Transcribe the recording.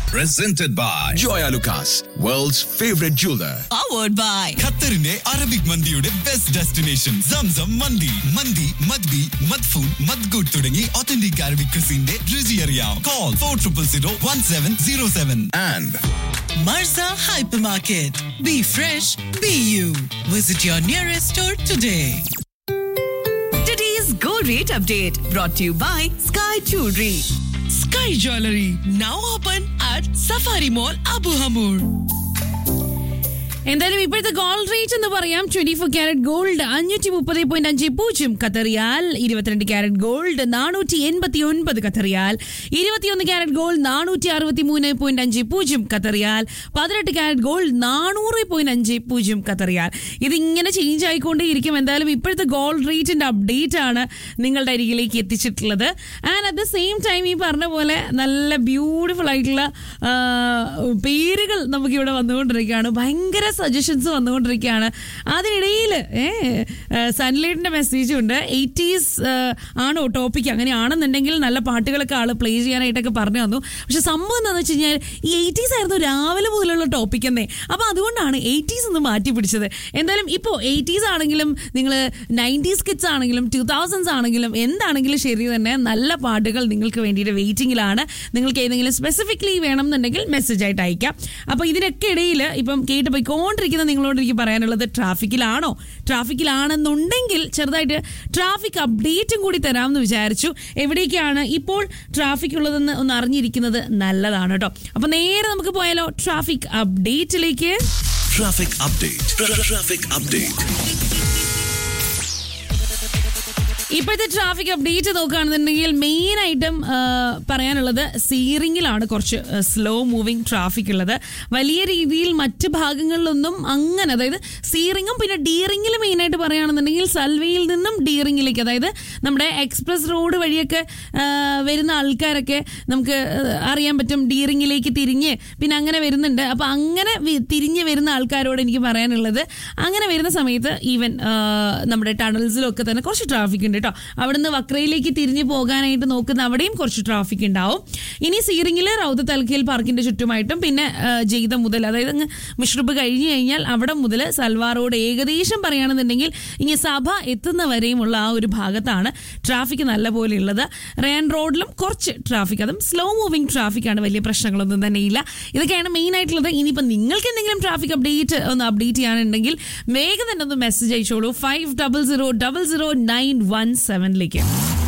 presented by Joya Lucas, world's favorite jeweler. powered by ഖത്തറിന്റെ Arabic മന്തിയുടെ best destination Zamzam മന്തി മന്തി മദ്ബി മദ്ഫൂൺ മദ്ഗുഡ് തുടങ്ങി ഒത്തന്റിക് അറബിക് ക്രിസിന്റെ രുചി അറിയാം call for triple zero one seven zero seven And Marza Hypermarket. Be fresh, be you. Visit your nearest store today. Today's gold rate update brought to you by Sky Jewelry. Sky Jewelry now open at Safari Mall Abu Hamur. എന്തായാലും ഇപ്പോഴത്തെ gold rate എന്ന് പറയാം twenty four carat gold അഞ്ഞൂറ്റി മുപ്പത് point അഞ്ച് പൂജ്യം കത്തറിയാൽ ഇരുപത്തിരണ്ട് carrot gold നാനൂറ്റി എൺപത്തി ഒൻപത് കത്തറിയാൽ ഇരുപത്തിയൊന്ന് ക്യാരറ്റ് ഗോൾഡ് നാനൂറ്റി അറുപത്തി മൂന്ന് പോയിന്റ് അഞ്ച് പൂജ്യം കത്തറിയാൽ പതിനെട്ട് ക്യാരറ്റ് ഗോൾഡ് നാനൂറ് പോയിന്റ് അഞ്ച് പൂജ്യം കത്തറിയാൽ ഇതിങ്ങനെ ചേഞ്ച് ആയിക്കൊണ്ടേയിരിക്കും എന്തായാലും ഇപ്പോഴത്തെ ഗോൾഡ് റേറ്റിന്റെ അപ്ഡേറ്റ് ആണ് നിങ്ങളുടെ അരികിലേക്ക് എത്തിച്ചിട്ടുള്ളത് and at the same time ഈ പറഞ്ഞ പോലെ നല്ല ബ്യൂട്ടിഫുൾ ആയിട്ടുള്ള ആ, പേരുകൾ നമുക്കിവിടെ വന്നുകൊണ്ടിരിക്കുകയാണ് ഭയങ്കര സജഷൻസ് വന്നുകൊണ്ടിരിക്കുകയാണ് അതിനിടയിൽ സൺലൈറ്റിന്റെ മെസ്സേജും ഉണ്ട് എയ്റ്റീസ് ആണോ ടോപ്പിക് അങ്ങനെയാണെന്നുണ്ടെങ്കിൽ നല്ല പാട്ടുകളൊക്കെ ആള് പ്ലേ ചെയ്യാനായിട്ടൊക്കെ പറഞ്ഞു തന്നു പക്ഷെ സംഭവം എന്താണെന്ന് വെച്ച് കഴിഞ്ഞാൽ ഈ എയ്റ്റീസ് ആയിരുന്നു രാവിലെ മുതലുള്ള ടോപ്പിക് എന്നേ അപ്പൊ അതുകൊണ്ടാണ് എയ്റ്റീസ് ഒന്ന് മാറ്റി പിടിച്ചത് എന്തായാലും ഇപ്പോൾ എയ്റ്റീസ് ആണെങ്കിലും നിങ്ങൾ നയൻറ്റീസ് കിഡ്സ് ആണെങ്കിലും ടൂ തൗസൻഡ്സ് ആണെങ്കിലും എന്താണെങ്കിലും ശരി തന്നെ നല്ല പാട്ടുകൾ നിങ്ങൾക്ക് വേണ്ടിയിട്ട് വെയിറ്റിംഗിലാണ് നിങ്ങൾക്ക് ഏതെങ്കിലും സ്പെസിഫിക്കലി വേണം എന്നുണ്ടെങ്കിൽ മെസ്സേജ് ആയിട്ട് അയക്കാം അപ്പോൾ ഇതിനൊക്കെ ഇടയിൽ ഇപ്പം കേട്ട് പോയിക്കൊണ്ടിരിക്കുന്ന നിങ്ങളോട് എനിക്ക് പറയാനുള്ളത് ട്രാഫിക്കിലാണോ ട്രാഫിക്കിലാണെന്നുണ്ടെങ്കിൽ ചെറുതായിട്ട് ട്രാഫിക് അപ്ഡേറ്റും കൂടി തരാമെന്ന് വിചാരിച്ചു എവിടേക്കാണ് ഇപ്പോൾ ട്രാഫിക് ഉള്ളതെന്ന് ഒന്ന് അറിഞ്ഞിരിക്കുന്നത് നല്ലതാണ് കേട്ടോ അപ്പോൾ നേരെ നമുക്ക് പോയാലോ ട്രാഫിക് അപ്ഡേറ്റിലേക്ക് traffic update. Tra- traffic update. ഇപ്പോഴത്തെ ട്രാഫിക് അപ്ഡേറ്റ് നോക്കുകയാണെന്നുണ്ടെങ്കിൽ മെയിൻ ആയിട്ടും ആ, പറയാനുള്ളത് സീറിങ്ങിലാണ് കുറച്ച് സ്ലോ മൂവിങ് ട്രാഫിക് ഉള്ളത് വലിയ രീതിയിൽ മറ്റ് ഭാഗങ്ങളിലൊന്നും അങ്ങനെ അതായത് സീറിങ്ങും പിന്നെ ഡീറിങ്ങിൽ മെയിനായിട്ട് പറയുകയാണെന്നുണ്ടെങ്കിൽ സൽവയിൽ നിന്നും ഡീറിങ്ങിലേക്ക് അതായത് നമ്മുടെ എക്സ്പ്രസ് റോഡ് വഴിയൊക്കെ ആ, വരുന്ന ആൾക്കാരൊക്കെ നമുക്ക് ആ, അറിയാൻ പറ്റും ഡീറിങ്ങിലേക്ക് തിരിഞ്ഞ് പിന്നെ അങ്ങനെ വരുന്നുണ്ട് അപ്പോൾ അങ്ങനെ വി- തിരിഞ്ഞ് വരുന്ന ആൾക്കാരോട് എനിക്ക് പറയാനുള്ളത് അങ്ങനെ വരുന്ന സമയത്ത് ഈവൻ നമ്മുടെ ടണൽസിലൊക്കെ തന്നെ കുറച്ച് ട്രാഫിക് ഉണ്ട് കേട്ടോ അവിടുന്ന് വക്രയിലേക്ക് തിരിഞ്ഞ് പോകാനായിട്ട് നോക്കുന്ന അവിടെയും കുറച്ച് ട്രാഫിക് ഉണ്ടാവും ഇനി സീറിങ്ങിൽ റൗദ തൽക്കയിൽ പാർക്കിന്റെ ചുറ്റുമായിട്ടും പിന്നെ ആ, ജെയ്ത മുതൽ അതായത് അങ്ങ് മിഷ്റുബ് കഴിഞ്ഞ് കഴിഞ്ഞാൽ അവിടെ മുതൽ സൽവാർ റോഡ് ഏകദേശം പറയുകയാണെന്നുണ്ടെങ്കിൽ ഇനി സഭ എത്തുന്ന വരെയുമുള്ള ആ ഒരു ഭാഗത്താണ് ട്രാഫിക് നല്ല പോലെ ഉള്ളത് റേൺ റോഡിലും കുറച്ച് ട്രാഫിക് അതും സ്ലോ മൂവിങ് ട്രാഫിക് ആണ് വലിയ പ്രശ്നങ്ങളൊന്നും തന്നെ ഇല്ല ഇതൊക്കെയാണ് മെയിൻ ആയിട്ടുള്ളത് ഇനിയിപ്പോൾ നിങ്ങൾക്ക് എന്തെങ്കിലും ട്രാഫിക് അപ്ഡേറ്റ് ഒന്ന് അപ്ഡേറ്റ് ചെയ്യാനുണ്ടെങ്കിൽ വേഗം തന്നെ ഒന്ന് മെസ്സേജ് അയച്ചോളൂ five double zero double zero nine one സെവനിലേക്ക്